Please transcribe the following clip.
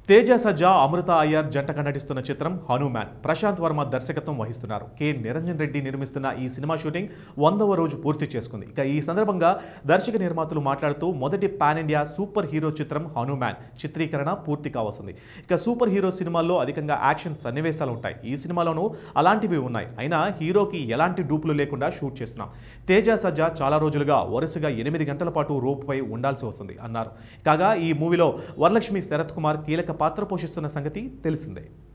తేజ సజ్జా అమృత అయ్యర్ జంటగా నటిస్తున్న చిత్రం హనుమాన్ ప్రశాంత్ వర్మ దర్శకత్వం వహిస్తున్నారు కె నిరంజన్ రెడ్డి నిర్మిస్తున్న ఈ సినిమా షూటింగ్ వందవ రోజు పూర్తి చేసుకుంది ఇక ఈ సందర్భంగా దర్శక నిర్మాతలు మాట్లాడుతూ మొదటి పాన్ ఇండియా సూపర్ హీరో చిత్రం హనుమాన్ చిత్రీకరణ పూర్తి కావస్తుంది ఇక సూపర్ హీరో సినిమాల్లో అధికంగా యాక్షన్ సన్నివేశాలు ఉంటాయి ఈ సినిమాలోనూ అలాంటివి ఉన్నాయి అయినా హీరోకి ఎలాంటి డూపులు లేకుండా షూట్ చేస్తున్నాం తేజ సజ్జా చాలా రోజులుగా వరుసగా ఎనిమిది గంటల పాటు రోపుపై ఉండాల్సి వస్తుంది అన్నారు కాగా ఈ మూవీలో వరలక్ష్మి శరత్ కుమార్ కీలక పాత్ర పోషిస్తున్న సంగతి తెలిసిందే